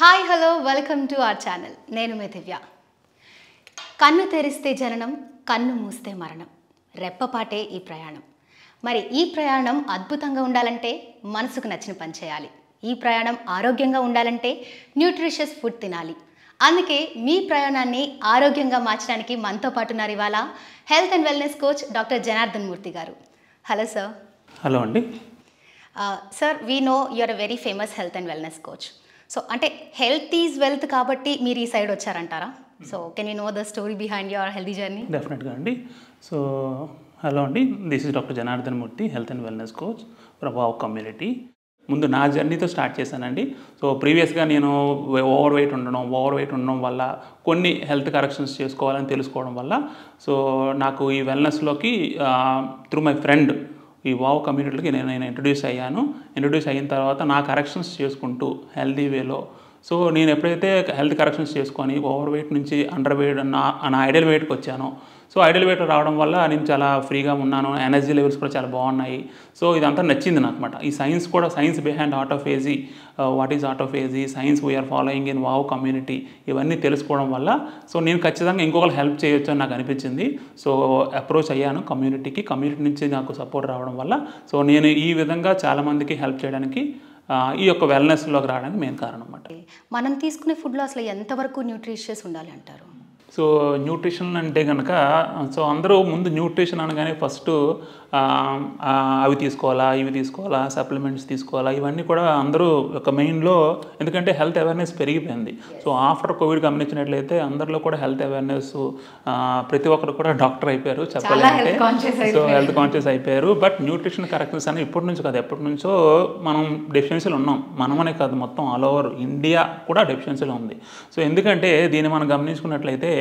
hi hello welcome to our channel నేను మీ దివ్య కన్ను తెరిస్తే జననం కన్ను మూస్తే మరణం రెప్పపాటే ఈ ప్రయాణం మరి ఈ ప్రయాణం అద్భుతంగా ఉండాలంటే మనసుకు నచ్చిన పని చేయాలి ఈ ప్రయాణం ఆరోగ్యంగా ఉండాలంటే న్యూట్రిషియస్ ఫుడ్ తినాలి అందుకే మీ ప్రయాణాన్ని ఆరోగ్యంగా మార్చడానికి మనతో పాటు ఉన్నారు ఇవాళ health and wellness coach doctor Janardhan Murthy గారు హలో సార్ హలో అండి sir we know you are a very famous health and wellness coach so అంటే హెల్త్ ఈజ్ వెల్త్ కాబట్టి మీరు ఈ సైడ్ వచ్చారంటారా so can you know the story behind your healthy journey డెఫినెట్గా అండి so hello అండి this is doctor Janardhan Murthy health and wellness coach Prabhav community ముందు నా జర్నీతో స్టార్ట్ చేశానండి సో ప్రీవియస్గా నేను ఓవర్ వెయిట్ ఉండడం ఓవర్ వెయిట్ ఉండడం వల్ల కొన్ని హెల్త్ కరెక్షన్స్ చేసుకోవాలని తెలుసుకోవడం వల్ల సో నాకు ఈ వెల్నెస్లోకి త్రూ మై ఫ్రెండ్ ఈ వావ్ కమ్యూనిటీకి నేను నేను ఇంట్రడ్యూస్ అయ్యాను ఇంట్రడ్యూస్ అయిన తర్వాత నా కరెక్షన్స్ చేసుకుంటూ హెల్దీ వేలో సో నేను ఎప్పుడైతే హెల్త్ కరెక్షన్స్ చేసుకొని ఓవర్ వెయిట్ నుంచి అండర్ వెయిట్ నా నా ఐడియల్ వెయిట్కి వచ్చానో సో ఐడియల్ వెయిట్ రావడం వల్ల నేను చాలా ఫ్రీగా ఉన్నాను ఎనర్జీ లెవెల్స్ కూడా చాలా బాగున్నాయి సో ఇదంతా నచ్చింది నాకు అనమాట ఈ సైన్స్ కూడా science behind autophagy what is autophagy science we are following in wow community ఇవన్నీ తెలుసుకోవడం వల్ల సో నేను ఖచ్చితంగా ఇంకొకరు హెల్ప్ చేయొచ్చు అని నాకు అనిపించింది సో అప్రోచ్ అయ్యాను కమ్యూనిటీకి కమ్యూనిటీ నుంచి నాకు సపోర్ట్ రావడం వల్ల సో నేను ఈ విధంగా చాలామందికి హెల్ప్ చేయడానికి ఆ, ఈ యొక్క వెల్నెస్లోకి రావడానికి మెయిన్ కారణం అన్నమాట మనం తీసుకునే ఫుడ్లో అసలు ఎంతవరకు న్యూట్రిషియస్ ఉండాలి అంటారు సో న్యూట్రిషన్ అంటే కనుక సో అందరూ ముందు న్యూట్రిషన్ అనగానే ఫస్ట్ అవి తీసుకోవాలా ఇవి తీసుకోవాలా సప్లిమెంట్స్ తీసుకోవాలా ఇవన్నీ కూడా అందరూ ఒక మెయిన్లో ఎందుకంటే హెల్త్ అవేర్నెస్ పెరిగిపోయింది సో ఆఫ్టర్ కోవిడ్ గమనించినట్లయితే అందరిలో కూడా హెల్త్ అవేర్నెస్ ప్రతి ఒక్కరు కూడా డాక్టర్ అయిపోయారు చెప్పాలంటే health conscious so health conscious అయిపోయారు బట్ న్యూట్రిషన్ కరెక్షన్స్ అనేది ఇప్పటి నుంచి కాదు ఎప్పటి నుంచో మనం డెఫిషియన్సీలు ఉన్నాం మనమనే కాదు మొత్తం ఆల్ ఓవర్ ఇండియా కూడా డెఫిషియన్సీలో ఉంది సో ఎందుకంటే దీన్ని మనం గమనించుకున్నట్లయితే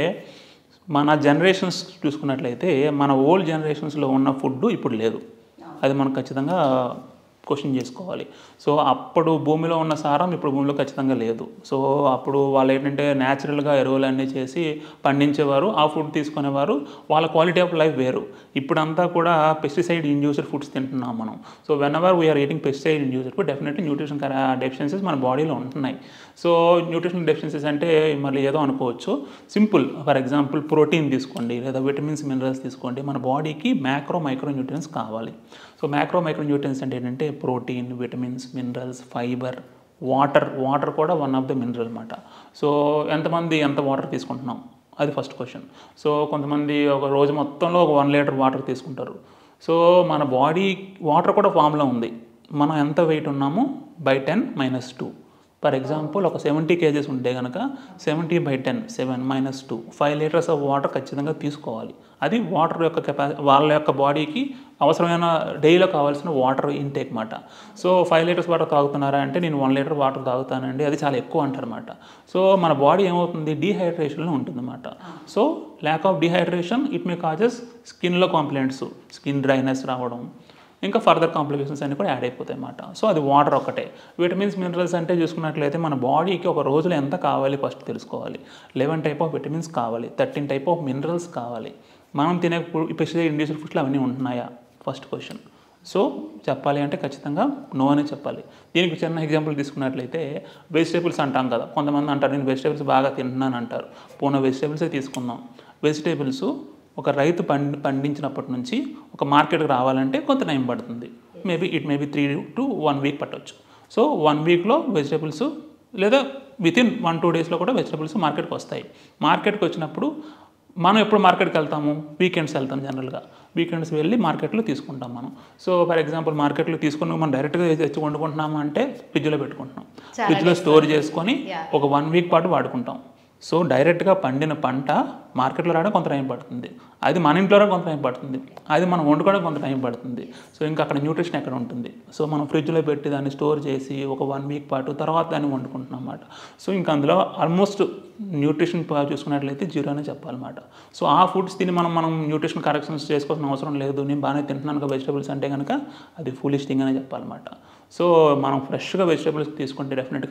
మన జనరేషన్స్ చూసుకున్నట్లయితే మన ఓల్డ్ జనరేషన్స్లో ఉన్న ఫుడ్ ఇప్పుడు లేదు అది మనం ఖచ్చితంగా క్వశ్చన్ చేసుకోవాలి సో అప్పుడు భూమిలో ఉన్న సారం ఇప్పుడు భూమిలో ఖచ్చితంగా లేదు సో అప్పుడు వాళ్ళు ఏంటంటే న్యాచురల్గా ఎరువులన్నీ చేసి పండించేవారు ఆ ఫుడ్ తీసుకునేవారు వాళ్ళ క్వాలిటీ ఆఫ్ లైఫ్ వేరు ఇప్పుడంతా కూడా పెస్టిసైడ్ ఇండ్యూస్డ్ ఫుడ్స్ తింటున్నాం మనం so whenever we are eating pesticide induced food definitely nutrition deficiencies మన బాడీలో ఉంటున్నాయి సో న్యూట్రిషన్ డెఫిషియన్సీస్ అంటే మళ్ళీ ఏదో అనుకోవచ్చు సింపుల్ ఫర్ ఎగ్జాంపుల్ ప్రోటీన్ తీసుకోండి లేదా విటమిన్స్ మినరల్స్ తీసుకోండి మన బాడీకి మ్యాక్రో మైక్రో న్యూట్రియన్స్ కావాలి సో మ్యాక్రో మైక్రో న్యూట్రియన్స్ అంటే ఏంటంటే protein vitamins minerals fibre water water కూడా వన్ ఆఫ్ ద మినరల్ అనమాట సో ఎంతమంది ఎంత వాటర్ తీసుకుంటున్నాం అది ఫస్ట్ క్వశ్చన్ సో కొంతమంది ఒక రోజు మొత్తంలో ఒక వన్ లీటర్ వాటర్ తీసుకుంటారు సో మన బాడీ వాటర్ కూడా ఫామ్లో ఉంది మనం ఎంత వెయిట్ ఉన్నామో by ten minus two for example ఒక సెవెంటీ కేజెస్ ఉంటే కనుక seventy by ten seven minus two five litres of water ఖచ్చితంగా తీసుకోవాలి అది వాటర్ యొక్క కెపా వాళ్ళ యొక్క బాడీకి అవసరమైన డైలో కావాల్సిన వాటర్ ఇంటేక్ మాట సో ఫైవ్ లీటర్స్ వాటర్ తాగుతున్నారా అంటే నేను వన్ లీటర్ వాటర్ తాగుతానండి అది చాలా ఎక్కువ అంటారన్నమాట సో మన బాడీ ఏమవుతుంది డీహైడ్రేషన్లో ఉంటుందన్నమాట so lack of dehydration it may causes స్కిన్లో కాంప్లైంట్స్ స్కిన్ డ్రైనెస్ రావడం ఇంకా ఫర్దర్ కాంప్లికేషన్స్ అన్ని కూడా యాడ్ అయిపోతాయి అన్నమాట సో అది వాటర్ ఒకటే విటమిన్స్ మినరల్స్ అంటే చూసుకున్నట్లయితే మన బాడీకి ఒక రోజులో ఎంత కావాలి ఫస్ట్ తెలుసుకోవాలి లెవెన్ టైప్ ఆఫ్ విటమిన్స్ కావాలి థర్టీన్ టైప్ ఆఫ్ మినరల్స్ కావాలి మనం తినే పెస్టిసైడ్ ఇండ్యూస్డ్ ఫుడ్స్లో అవన్నీ ఉంటున్నాయా ఫస్ట్ క్వశ్చన్ సో చెప్పాలి అంటే ఖచ్చితంగా నో అనే చెప్పాలి దీనికి చిన్న ఎగ్జాంపుల్ తీసుకున్నట్లయితే వెజిటేబుల్స్ అంటాం కదా కొంతమంది అంటారు నేను వెజిటేబుల్స్ బాగా తింటున్నాను అంటారు పోన వెజిటేబుల్సే తీసుకుందాం వెజిటేబుల్స్ ఒక రైతు పండి పండించినప్పటి నుంచి ఒక మార్కెట్కి రావాలంటే కొంత టైం పడుతుంది maybe it maybe three to one week పట్టవచ్చు సో వన్ వీక్లో వెజిటేబుల్స్ లేదా విత్ ఇన్ వన్ టూ డేస్లో కూడా వెజిటేబుల్స్ మార్కెట్కి వస్తాయి మార్కెట్కి వచ్చినప్పుడు మనం ఎప్పుడు మార్కెట్కి వెళ్తాము వీకెండ్స్ వెళ్తాం జనరల్గా వీకెండ్స్ వెళ్ళి మార్కెట్లో తీసుకుంటాం మనం సో ఫర్ ఎగ్జాంపుల్ మార్కెట్లో తీసుకుని మనం డైరెక్ట్గా తెచ్చి వండుకుంటున్నాము అంటే ఫ్రిడ్జ్లో పెట్టుకుంటున్నాం ఫ్రిడ్జ్లో స్టోర్ చేసుకొని ఒక వన్ వీక్ పాటు వాడుకుంటాం సో డైరెక్ట్గా పండిన పంట మార్కెట్లో రావడం కొంత టైం పడుతుంది అది మన ఇంట్లో రావడం కొంత టైం పడుతుంది అది మనం వండుకోవడం కొంత టైం పడుతుంది సో ఇంకా అక్కడ న్యూట్రిషన్ ఎక్కడ ఉంటుంది సో మనం ఫ్రిడ్జ్లో పెట్టి దాన్ని స్టోర్ చేసి ఒక వన్ వీక్ పాటు తర్వాత దాన్ని వండుకుంటున్నాం అన్నమాట సో ఇంకా అందులో ఆల్మోస్ట్ న్యూట్రిషన్ చూసుకున్నట్లయితే జీరో అనే చెప్పాలన్నమాట సో ఆ ఫుడ్స్ తిని మనం మనం న్యూట్రిషన్ కరెక్షన్స్ చేసుకోవాల్సిన అవసరం లేదు నేను బాగానే తింటున్నాను వెజిటబుల్స్ అంటే కనుక అది ఫులిష్ థింగ్ అనే చెప్పాలన్నమాట సో మనం ఫ్రెష్గా వెజిటబుల్స్ తీసుకుంటే డెఫినెట్గా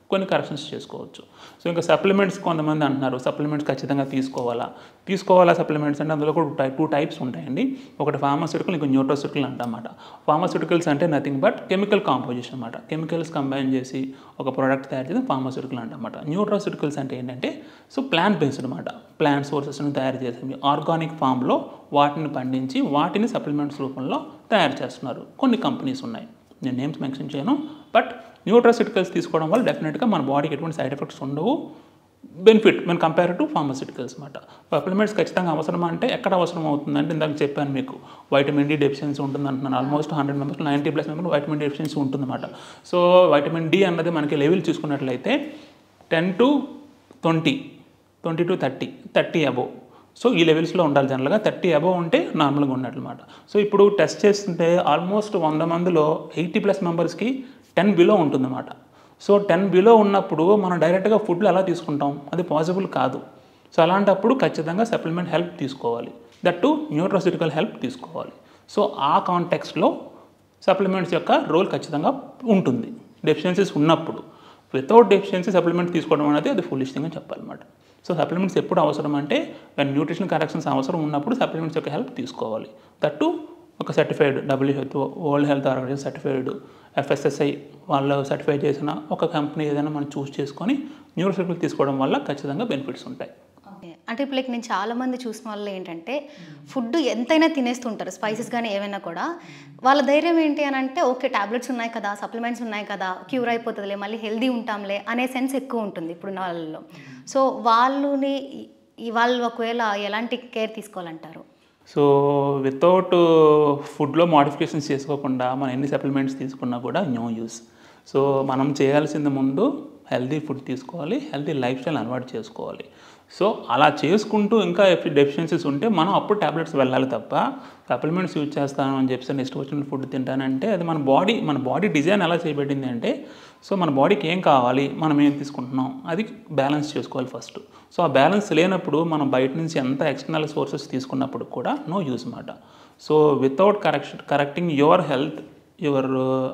కొన్ని కరెక్షన్స్ చేసుకోవచ్చు సో ఇంకా సప్లిమెంట్స్ కొంతమంది అంటున్నారు సప్లిమెంట్స్ ఖచ్చితంగా తీసుకోవాలా తీసుకోవాలా సప్లిమెంట్స్ అంటే అందులో కూడా టై టూ టైప్స్ ఉంటాయండి ఒకటి ఫార్మాస్యూటికల్ ఇంకో న్యూట్రోసిటికల్ అంటమాట ఫార్మాస్యూటికల్స్ అంటే నథింగ్ బట్ కెమికల్ కాంపోజిషన్ అనమాట కెమికల్స్ కంబైన్ చేసి ఒక ప్రోడక్ట్ తయారు చేసి ఫార్మాస్యూటికల్ అంటమాట న్యూట్రోసిటికల్స్ అంటే ఏంటంటే సో ప్లాంట్ బేస్డ్ అనమాట ప్లాంట్ సోర్సెస్ని తయారు చేసి ఆర్గానిక్ ఫామ్లో వాటిని పండించి వాటిని సప్లిమెంట్స్ రూపంలో తయారు చేస్తున్నారు కొన్ని కంపెనీస్ ఉన్నాయి నేను నేమ్స్ మెన్షన్ చేయను బట్ న్యూట్రాసిటికల్స్ తీసుకోవడం వల్ల డెఫినెట్గా మన బాడీకి ఎటువంటి సైడ్ ఎఫెక్ట్స్ ఉండవు బెనిఫిట్ మన కంపేర్ టు ఫార్మసిటికల్స్ అనమాట సప్లిమెంట్స్ ఖచ్చితంగా అవసరమా అంటే ఎక్కడ అవసరం అవుతుందంటే ఇందాక చెప్పాను మీకు వైటమిన్ డి డెఫిషియన్సీ ఉంటుంది అంటున్నాను almost hundred members ninety plus members vitamin D deficiency ఉంటుందన్నమాట సో వైటమిన్ డి అన్నది మనకి లెవెల్ చూసుకున్నట్లయితే ten to twenty twenty to thirty thirty above so ఈ లెవెల్స్లో ఉండాలి జనరల్గా థర్టీ అబోవ్ ఉంటే నార్మల్గా ఉన్నట్లమాట సో ఇప్పుడు టెస్ట్ చేస్తుంటే ఆల్మోస్ట్ వంద మందిలో ఎయిటీ ప్లస్ మెంబర్స్కి టెన్ బిలో ఉంటుందన్నమాట సో టెన్ బిలో ఉన్నప్పుడు మనం డైరెక్ట్గా ఫుడ్లో ఎలా తీసుకుంటాం అది పాసిబుల్ కాదు సో అలాంటప్పుడు ఖచ్చితంగా సప్లిమెంట్ హెల్ప్ తీసుకోవాలి దట్ టు న్యూట్రోసిటికల్ హెల్ప్ తీసుకోవాలి సో ఆ కాంటెక్స్ట్లో సప్లిమెంట్స్ యొక్క రోల్ ఖచ్చితంగా ఉంటుంది డెఫిషియన్సీస్ ఉన్నప్పుడు వితౌట్ డెఫిషియన్సీ సప్లిమెంట్ తీసుకోవడం అనేది అది ఫుల్ గా చెప్పాలన్నమాట సో సప్లిమెంట్స్ ఎప్పుడు అవసరం అంటే వెన్ న్యూట్రిషన్ కరెక్షన్స్ అవసరం ఉన్నప్పుడు సప్లిమెంట్స్ యొక్క హెల్ప్ తీసుకోవాలి దట్టు ఒక certified W H world health organisation certified FSSI వాళ్ళు సర్టిఫై చేసిన ఒక కంపెనీ ఏదైనా మనం చూస్ చేసుకొని న్యూట్రిషన్ తీసుకోవడం వల్ల ఖచ్చితంగా బెనిఫిట్స్ ఉంటాయి ఓకే అంటే ఇప్పుడు లైక్ నేను చాలా మంది చూసిన వాళ్ళు ఏంటంటే ఫుడ్ ఎంతైనా తినేస్తుంటారు స్పైసెస్ కానీ ఏమైనా కూడా వాళ్ళ ధైర్యం ఏంటి అని అంటే ఓకే టాబ్లెట్స్ ఉన్నాయి కదా సప్లిమెంట్స్ ఉన్నాయి కదా క్యూర్ అయిపోతుందిలే మళ్ళీ హెల్దీ ఉంటాంలే అనే సెన్స్ ఎక్కువ ఉంటుంది ఇప్పుడు ఉన్న వాళ్ళలో సో వాళ్ళని ఈ- వాళ్ళు ఒకవేళ ఎలాంటి కేర్ తీసుకోవాలంటారు సో వితౌట్ ఫుడ్లో మోడిఫికేషన్స్ చేసుకోకుండా మనం ఎన్ని సప్లిమెంట్స్ తీసుకున్నా కూడా నో యూస్ సో మనం చేయాల్సింది ముందు హెల్తీ ఫుడ్ తీసుకోవాలి హెల్తీ లైఫ్ స్టైల్ అలవాటు చేసుకోవాలి సో అలా చేసుకుంటూ ఇంకా డెఫిషియన్సీస్ ఉంటే మనం అప్పుడు టాబ్లెట్స్ వెళ్ళాలి తప్ప సప్లిమెంట్స్ యూజ్ చేస్తాను అని చెప్పి నెక్స్ట్ వచ్చిన ఫుడ్ తింటానంటే అది మన బాడీ మన బాడీ డిజైన్ ఎలా చేయబడింది అంటే సో మన బాడీకి ఏం కావాలి మనం ఏం తీసుకుంటున్నాం అది బ్యాలెన్స్ చేసుకోవాలి ఫస్ట్ సో ఆ బ్యాలెన్స్ లేనప్పుడు మనం బయట నుంచి ఎంత ఎక్స్టర్నల్ సోర్సెస్ తీసుకున్నప్పుడు కూడా నో యూస్ మాట so without correction correcting your health your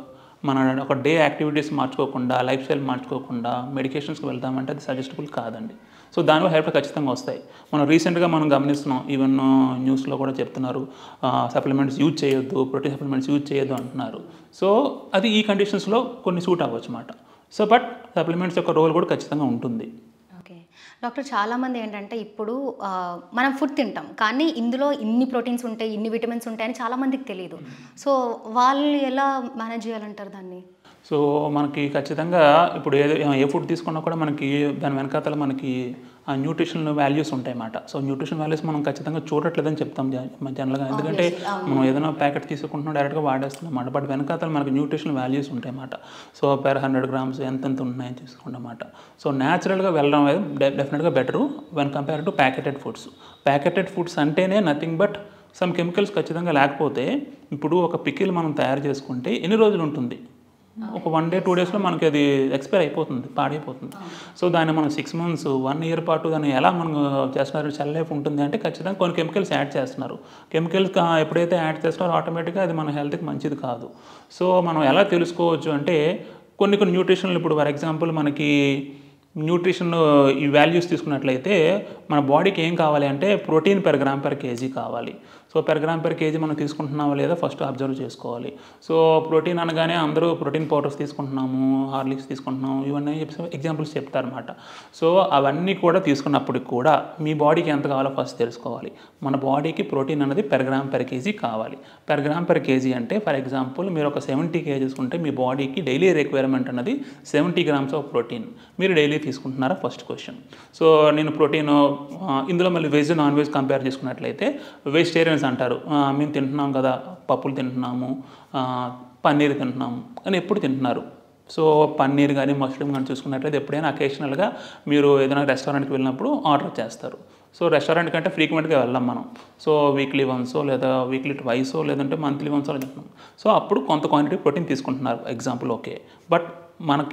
మన ఒక డే యాక్టివిటీస్ మార్చుకోకుండా లైఫ్ స్టైల్ మార్చుకోకుండా మెడికేషన్స్కి వెళ్తామంటే అది సజెస్టబుల్ కాదండి సో దానివల్ల హెల్ప్ ఖచ్చితంగా వస్తాయి మనం రీసెంట్గా మనం గమనిస్తున్నాం ఈవెన్ న్యూస్లో కూడా చెప్తున్నారు సప్లిమెంట్స్ యూజ్ చేయొద్దు ప్రోటీన్ సప్లిమెంట్స్ యూజ్ చేయొద్దు అంటున్నారు సో అది ఈ కండిషన్స్లో కొన్ని సూట్ అవ్వచ్చు అన్నమాట సో బట్ సప్లిమెంట్స్ యొక్క రోల్ కూడా ఖచ్చితంగా ఉంటుంది ఓకే డాక్టర్ చాలామంది ఏంటంటే ఇప్పుడు ఆ, మనం ఫుడ్ తింటాం కానీ ఇందులో ఇన్ని ప్రోటీన్స్ ఉంటాయి ఇన్ని విటమిన్స్ ఉంటాయని చాలామందికి తెలియదు సో వాళ్ళు ఎలా మేనేజ్ చేయాలంటారు దాన్ని సో మనకి ఖచ్చితంగా ఇప్పుడు ఏ ఏ ఫుడ్ తీసుకున్నా కూడా మనకి దాని వెనకాతల మనకి ఆ న్యూట్రిషన్ వాల్యూస్ ఉంటాయి అన్నమాట సో న్యూట్రిషన్ వాల్యూస్ మనం ఖచ్చితంగా చూడట్లేదని చెప్తాం జ- జనరల్గా ఎందుకంటే మనం ఏదైనా ప్యాకెట్ తీసుకుంటున్నాం డైరెక్ట్గా వాడేస్తున్నాం అన్నమాట బట్ వెనకాతల మనకి న్యూట్రిషన్ వాల్యూస్ ఉంటాయి అన్నమాట సో పెర్ హండ్రెడ్ గ్రామ్స్ ఎంత ఎంత ఉన్నాయని తీసుకుంటాం అన్నమాట సో న్యాచురల్గా వెళ్ళడం అనేది డెఫినెట్గా better when compare to packeted foods packeted foods అంటేనే నథింగ్ బట్ సమ్ కెమికల్స్ ఖచ్చితంగా లేకపోతే ఇప్పుడు ఒక పికిల్ మనం తయారు చేసుకుంటే ఎన్ని రోజులు ఉంటుంది ఒక వన్ డే టూ డేస్లో మనకి అది ఎక్స్పైర్ అయిపోతుంది పాడైపోతుంది సో దాన్ని మనం సిక్స్ మంత్స్ వన్ ఇయర్ పాటు దాన్ని ఎలా మనం చేస్తున్నారు సెల్ లైఫ్ ఉంటుంది అంటే ఖచ్చితంగా కొన్ని కెమికల్స్ యాడ్ చేస్తున్నారు కెమికల్స్ ఎప్పుడైతే యాడ్ చేస్తున్నారో ఆటోమేటిక్గా అది మన హెల్త్కి మంచిది కాదు సో మనం ఎలా తెలుసుకోవచ్చు అంటే కొన్ని కొన్ని న్యూట్రిషన్లు ఇప్పుడు ఫర్ ఎగ్జాంపుల్ మనకి న్యూట్రిషన్ ఈ వాల్యూస్ తీసుకున్నట్లయితే మన బాడీకి ఏం కావాలి అంటే protein per gram per kg కావాలి so per gram per kg మనం తీసుకుంటున్నామా లేదా ఫస్ట్ అబ్జర్వ్ చేసుకోవాలి సో ప్రోటీన్ అనగానే అందరూ ప్రోటీన్ పౌడర్స్ తీసుకుంటున్నాము హార్లిక్స్ తీసుకుంటున్నాము ఇవన్నీ ఎగ్జాంపుల్స్ చెప్తారన్నమాట సో అవన్నీ కూడా తీసుకున్నప్పటికి కూడా మీ బాడీకి ఎంత కావాలో ఫస్ట్ తెలుసుకోవాలి మన బాడీకి ప్రోటీన్ అనేది పెర్ గ్రామ్ పెర్ కేజీ కావాలి పెర్ గ్రామ్ పెర్ కేజీ అంటే ఫర్ ఎగ్జాంపుల్ మీరు ఒక సెవెంటీ కేజీస్ ఉంటే మీ బాడీకి డైలీ రిక్వైర్మెంట్ అన్నది సెవెంటీ గ్రామ్స్ ఆఫ్ ప్రోటీన్ మీరు డైలీ తీసుకుంటున్నారా ఫస్ట్ క్వశ్చన్ సో నేను ప్రోటీన్ ఇందులో మళ్ళీ వెజ్ నాన్ వెజ్ కంపేర్ చేసుకున్నట్లయితే వెజిటేరియన్స్ అంటారు "ఆ, మేము తింటున్నాం కదా పప్పులు తింటున్నాము ఆ, పన్నీర్ తింటున్నాము అని ఎప్పుడు తింటున్నారు సో పన్నీర్ కానీ మష్రూమ్ కానీ చూసుకున్నట్లయితే ఎప్పుడైనా అకేషనల్గా మీరు ఏదైనా రెస్టారెంట్కి వెళ్ళినప్పుడు ఆర్డర్ చేస్తారు సో రెస్టారెంట్ కంటే ఫ్రీక్వెంట్గా వెళ్ళాం మనం సో వీక్లీ వన్సో లేదా వీక్లీ ట్వైసో లేదంటే మంత్లీ వన్సో తింటున్నాం సో అప్పుడు కొంత క్వాంటిటీ ప్రోటీన్ తీసుకుంటున్నారు ఎగ్జాంపుల్ ఓకే బట్ మనకి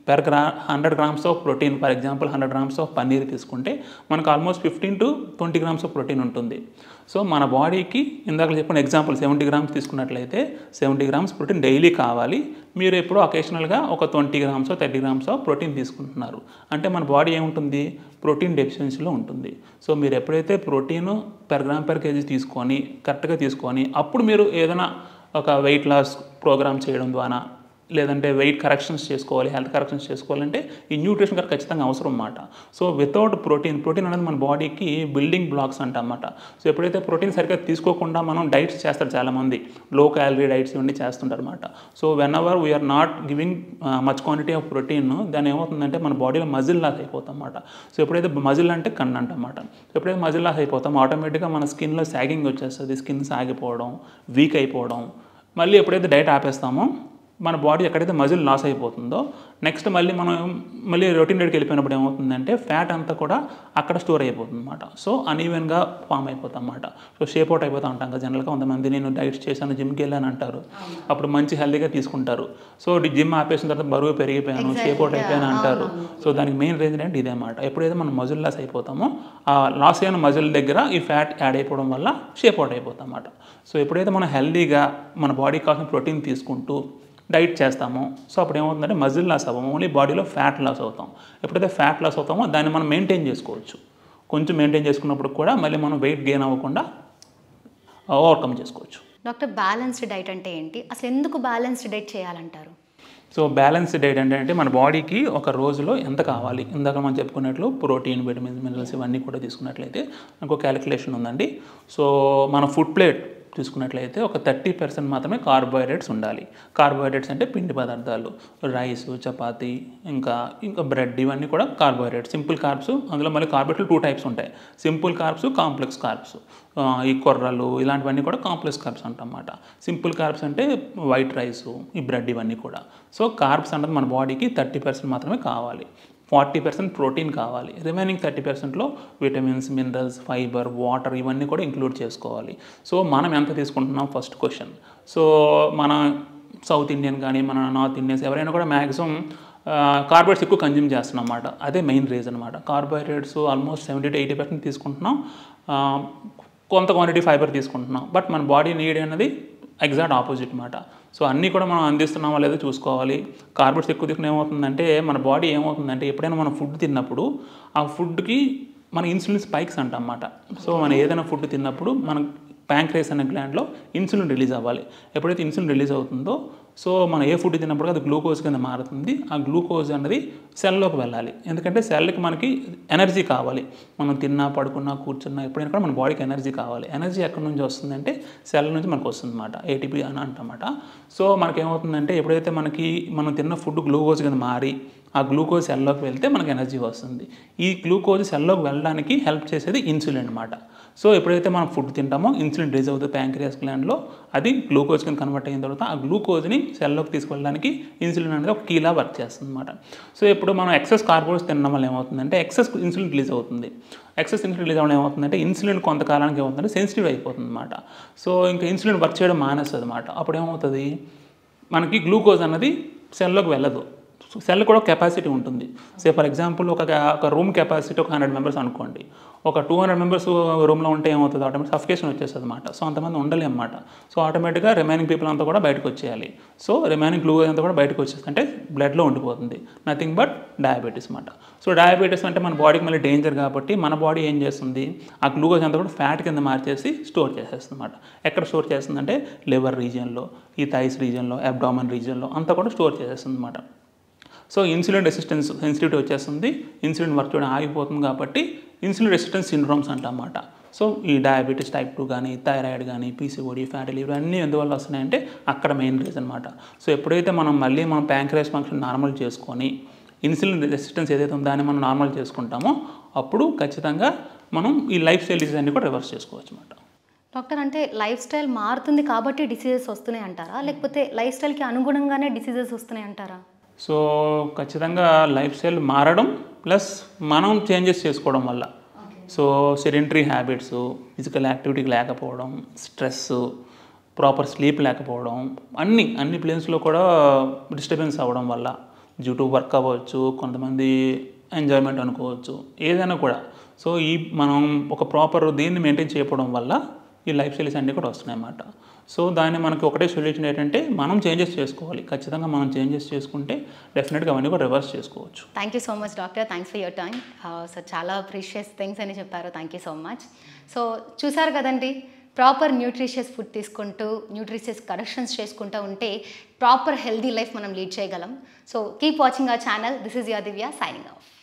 per gram hundred grams of protein for example hundred grams of paneer తీసుకుంటే మనకు almost fifteen to twenty grams of protein ఉంటుంది సో మన బాడీకి ఇందాక చెప్పిన ఎగ్జాంపుల్ సెవెంటీ గ్రామ్స్ తీసుకున్నట్లయితే సెవెంటీ గ్రామ్స్ ప్రోటీన్ డైలీ కావాలి మీరు ఎప్పుడో అకేషనల్గా ఒక twenty grams thirty grams of protein తీసుకుంటున్నారు అంటే మన బాడీ ఏముంటుంది ప్రోటీన్ డెఫిషియన్సీలో ఉంటుంది సో మీరు ఎప్పుడైతే protein per gram per kg తీసుకొని కరెక్ట్గా తీసుకొని అప్పుడు మీరు ఏదైనా ఒక వెయిట్ లాస్ ప్రోగ్రామ్ చేయడం ద్వారా లేదంటే వెయిట్ కరెక్షన్స్ చేసుకోవాలి హెల్త్ కరెక్షన్స్ చేసుకోవాలంటే ఈ న్యూట్రిషన్ గారు ఖచ్చితంగా అవసరం అన్నమాట సో వితౌట్ ప్రోటీన్ ప్రోటీన్ అనేది మన బాడీకి బిల్డింగ్ బ్లాక్స్ అంట అన్నమాట సో ఎప్పుడైతే ప్రోటీన్ సరిగ్గా తీసుకోకుండా మనం డైట్స్ చేస్తారు చాలామంది లో క్యాలరీ డైట్స్ ఇవన్నీ చేస్తుంటారు అనమాట so when our we are not giving much quantity of protein దాని ఏమవుతుందంటే మన బాడీలో మజిల్ లాస్ అయిపోతాం అన్నమాట సో ఎప్పుడైతే మజిల్ అంటే కన్ను అంటమాట ఎప్పుడైతే మజిల్ లాస్ అయిపోతాం ఆటోమేటిక్గా మన స్కిన్లో సాగింగ్ వచ్చేస్తుంది స్కిన్ సాగిపోవడం వీక్ అయిపోవడం మళ్ళీ ఎప్పుడైతే డైట్ ఆపేస్తామో మన బాడీ ఎక్కడైతే మజిల్ లాస్ అయిపోతుందో నెక్స్ట్ మళ్ళీ మనం మళ్ళీ రొటీన్ డేట్కి వెళ్ళిపోయినప్పుడు ఏమవుతుందంటే ఫ్యాట్ అంతా కూడా అక్కడ స్టోర్ అయిపోతుంది అనమాట సో అనీవెన్గా ఫామ్ అయిపోతాం అనమాట సో షేప్ అవుట్ అయిపోతూ ఉంటాం కదా జనరల్గా కొంతమంది నేను డైట్ చేశాను జిమ్కి వెళ్ళాను అంటారు అప్పుడు మంచి హెల్తీగా తీసుకుంటారు సో జిమ్ ఆపేసిన తర్వాత బరువు పెరిగిపోయాను షేప్ అవుట్ అయిపోయాను అంటారు సో దానికి మెయిన్ రీజన్ ఏంటి ఇదే అనమాట ఎప్పుడైతే మనం మజిల్ లాస్ అయిపోతామో ఆ లాస్ అయిన మజిల్ దగ్గర ఈ ఫ్యాట్ యాడ్ అయిపోవడం వల్ల షేప్ అవుట్ అయిపోతాం అన్నమాట సో ఎప్పుడైతే మనం హెల్దీగా మన బాడీకి కావాల్సిన ప్రోటీన్ తీసుకుంటూ డైట్ చేస్తామో సో అప్పుడు ఏమవుతుందంటే మజిల్ లాస్ అవ్వము ఓన్లీ బాడీలో ఫ్యాట్ లాస్ అవుతాం ఎప్పుడైతే ఫ్యాట్ లాస్ అవుతామో దాన్ని మనం మెయింటైన్ చేసుకోవచ్చు కొంచెం మెయింటైన్ చేసుకున్నప్పుడు కూడా మళ్ళీ మనం వెయిట్ గెయిన్ అవ్వకుండా ఓవర్కమ్ చేసుకోవచ్చు డాక్టర్ బ్యాలెన్స్డ్ డైట్ అంటే ఏంటి అసలు ఎందుకు బ్యాలెన్స్డ్ డైట్ చేయాలంటారు సో బ్యాలెన్స్డ్ డైట్ అంటే అంటే మన బాడీకి ఒక రోజులో ఎంత కావాలి ఇందాక మనం చెప్పుకున్నట్లు ప్రోటీన్ విటమిన్స్ మినరల్స్ ఇవన్నీ కూడా తీసుకున్నట్లయితే నాకు క్యాలిక్యులేషన్ ఉందండి సో మన ఫుడ్ ప్లేట్ తీసుకున్నట్లయితే ఒక థర్టీ పర్సెంట్ మాత్రమే కార్బోహైడ్రేట్స్ ఉండాలి కార్బోహైడ్రేట్స్ అంటే పిండి పదార్థాలు రైస్ చపాతి ఇంకా ఇంకా బ్రెడ్ ఇవన్నీ కూడా కార్బోహైడ్రేట్స్ సింపుల్ కార్బ్స్ అందులో మళ్ళీ కార్బోహైడ్రేట్లు టూ టైప్స్ ఉంటాయి సింపుల్ కార్బ్స్ కాంప్లెక్స్ కార్బ్స్ ఈ కొర్రలు ఇలాంటివన్నీ కూడా కాంప్లెక్స్ కార్బ్స్ అంటన్నమాట సింపుల్ కార్బ్స్ అంటే వైట్ రైస్ ఈ బ్రెడ్ ఇవన్నీ కూడా సో కార్బ్స్ అన్నది మన బాడీకి థర్టీ పర్సెంట్ మాత్రమే కావాలి ఫార్టీ పర్సెంట్ ప్రోటీన్ కావాలి రిమైనింగ్ థర్టీ పర్సెంట్లో విటమిన్స్ మినరల్స్ ఫైబర్ వాటర్ ఇవన్నీ కూడా ఇంక్లూడ్ చేసుకోవాలి సో మనం ఎంత తీసుకుంటున్నాం ఫస్ట్ క్వశ్చన్ సో మన సౌత్ ఇండియన్ కానీ మన నార్త్ ఇండియన్స్ ఎవరైనా కూడా మ్యాక్సిమం కార్బోహైడ్రేట్స్ ఎక్కువ కన్జ్యూమ్ చేస్తున్నాం అన్నమాట అదే మెయిన్ రీజన్ అనమాట carbohydrates almost seventy to eighty percent తీసుకుంటున్నాం ఆ, కొంత క్వాంటిటీ ఫైబర్ తీసుకుంటున్నాం బట్ మన బాడీ నీడ్ అనేది ఎగ్జాక్ట్ ఆపోజిట్ అనమాట సో అన్నీ కూడా మనం అందిస్తున్నామో లేదో చూసుకోవాలి కార్బోహైడ్రేట్స్ ఎక్కువ తీసుకుని ఏమవుతుందంటే మన బాడీ ఏమవుతుందంటే ఎప్పుడైనా మనం ఫుడ్ తిన్నప్పుడు ఆ ఫుడ్కి మన ఇన్సులిన్ స్పైక్స్ అంట అన్నమాట సో మనం ఏదైనా ఫుడ్ తిన్నప్పుడు మన ప్యాంక్రేస్ అనే గ్లాండ్లో ఇన్సులిన్ రిలీజ్ అవ్వాలి ఎప్పుడైతే ఇన్సులిన్ రిలీజ్ అవుతుందో సో మనం ఏ ఫుడ్ తిన్నప్పుడు అది గ్లూకోజ్ కింద మారుతుంది ఆ గ్లూకోజ్ అన్నది సెల్లోకి వెళ్ళాలి ఎందుకంటే సెల్కి మనకి ఎనర్జీ కావాలి మనం తిన్నా పడుకున్నా కూర్చున్నా ఎప్పుడైనా కూడా మన బాడీకి ఎనర్జీ కావాలి ఎనర్జీ ఎక్కడి నుంచి వస్తుందంటే సెల్ నుంచి మనకు వస్తుంది అనమాట ఏటీపీ అని అంటమాట సో మనకి ఏమవుతుందంటే ఎప్పుడైతే మనకి మనం తిన్న ఫుడ్ గ్లూకోజ్ కింద మారి ఆ గ్లూకోజ్ సెల్లోకి వెళ్తే మనకి ఎనర్జీ వస్తుంది ఈ గ్లూకోజ్ సెల్లోకి వెళ్ళడానికి హెల్ప్ చేసేది ఇన్సులిన్ అనమాట సో ఎప్పుడైతే మనం ఫుడ్ తింటామో ఇన్సులిన్ రిలీజ్ అవుతుంది ప్యాంక్రియాస్ గ్లాండ్లో అది గ్లూకోజ్ కింద కన్వర్ట్ అయిన తర్వాత ఆ గ్లూకోజ్ని సెల్లోకి తీసుకెళ్ళడానికి ఇన్సులిన్ అనేది ఒక కీలా వర్క్ చేస్తుంది అనమాట సో ఇప్పుడు మనం ఎక్సెస్ కార్బోహైడ్రేట్స్ తినడం వల్ల ఏమవుతుందంటే ఎక్సెస్ ఇన్సులిన్ రిలీజ్ అవుతుంది ఎక్సెస్ ఇన్సులిన్ రిలీజ్ అవ్వడం ఏమవుతుందంటే ఇన్సులిన్ కొంతకాలానికి ఏమవుతుందంటే సెన్సిటివ్ అయిపోతుంది అనమాట సో ఇంకా ఇన్సులిన్ వర్క్ చేయడం మానేస్తుంది అనమాట అప్పుడు ఏమవుతుంది మనకి గ్లూకోజ్ అన్నది సెల్లోకి వెళ్ళదు సెల్ కూడా కెపాసిటీ ఉంటుంది సే ఫర్ ఎగ్జాంపుల్ ఒక ఒక రూమ్ కెపాసిటీ ఒక హండ్రెడ్ మెంబర్స్ అనుకోండి ఒక టూ హండ్రెడ్ మెంబర్స్ రూమ్లో ఉంటే ఏమవుతుంది ఆటోమేటిక్ సఫికేషన్ వచ్చేస్తుంది అనమాట సో అంతమంది ఉండలేం అన్నమాట సో ఆటోమేటిక్గా రిమైనింగ్ పీపుల్ అంతా కూడా బయటకు వచ్చేయాలి సో రిమైనింగ్ గ్లూకోజ్ అంతా కూడా బయటకు వచ్చేస్తుంది అంటే బ్లడ్లో ఉండిపోతుంది నథింగ్ బట్ డయాబెటీస్ అనమాట సో డయాబెటీస్ అంటే మన బాడీకి మళ్ళీ డేంజర్ కాబట్టి మన బాడీ ఏం చేస్తుంది ఆ గ్లూకోజ్ అంతా కూడా ఫ్యాట్ కింద మార్చేసి స్టోర్ చేసేస్తుంది అనమాట ఎక్కడ స్టోర్ చేస్తుందంటే లివర్ రీజియన్లో ఈ థైస్ రీజియన్లో అబ్డామన్ రీజియన్లో అంతా కూడా స్టోర్ చేసేస్తుంది అనమాట సో ఇన్సులిన్ రెసిస్టెన్స్ సెన్సిటివిటీ వచ్చేస్తుంది ఇన్సులిన్ వర్క్ చేయడం ఆగిపోతుంది కాబట్టి ఇన్సులిన్ రెసిస్టెన్స్ సిండ్రోమ్స్ అంటన్నమాట సో ఈ డయాబెటీస్ టైప్ టూ కానీ థైరాయిడ్ కానీ పీసీఓడి ఫ్యాటీ లివర్ అన్నీ ఎందువల్ల వస్తున్నాయంటే అక్కడ మెయిన్ రీజన్ అనమాట సో ఎప్పుడైతే మనం మళ్ళీ మనం ప్యాంక్రేస్ ఫంక్షన్ నార్మల్ చేసుకొని ఇన్సులిన్ రెసిస్టెన్స్ ఏదైతే ఉందో దాన్ని మనం నార్మల్ చేసుకుంటామో అప్పుడు ఖచ్చితంగా మనం ఈ లైఫ్ స్టైల్ డిసీజ్ అన్ని కూడా రివర్స్ చేసుకోవచ్చు అనమాట డాక్టర్ అంటే లైఫ్ స్టైల్ మారుతుంది కాబట్టి డిసీజెస్ వస్తున్నాయి అంటారా లేకపోతే లైఫ్ స్టైల్కి అనుగుణంగానే డిసీజెస్ వస్తున్నాయి అంటారా సో ఖచ్చితంగా లైఫ్ స్టైల్ మారడం ప్లస్ మనం చేంజెస్ చేసుకోవడం వల్ల so sedentary habits physical activity లేకపోవడం స్ట్రెస్ ప్రాపర్ స్లీప్ లేకపోవడం అన్ని అన్ని ప్లేన్స్లో కూడా డిస్టర్బెన్స్ అవ్వడం వల్ల డ్యూ టు వర్క్ అవ్వచ్చు కొంతమంది ఎంజాయ్మెంట్ అనుకోవచ్చు ఏదైనా కూడా సో ఈ మనం ఒక ప్రాపర్ దీన్ని మెయింటైన్ చేయకపోవడం వల్ల ఈ లైఫ్ స్టైల్స్ అన్నీ కూడా వస్తున్నాయి అన్నమాట సో దాన్ని మనకి ఒకటే సొల్యూషన్ ఏంటంటే మనం చేంజెస్ చేసుకోవాలి ఖచ్చితంగా మనం చేంజెస్ చేసుకుంటే డెఫినెట్గా అవన్నీ కూడా రివర్స్ చేసుకోవచ్చు thank you so much doctor thanks for your time so చాలా ప్రీషియస్ థింగ్స్ అని చెప్పారు thank you so much so చూసారు కదండి ప్రాపర్ న్యూట్రిషియస్ ఫుడ్ తీసుకుంటూ న్యూట్రిషియస్ కరెక్షన్స్ చేసుకుంటూ ఉంటే ప్రాపర్ హెల్దీ లైఫ్ మనం లీడ్ చేయగలం so keep watching our channel this is your Divya signing of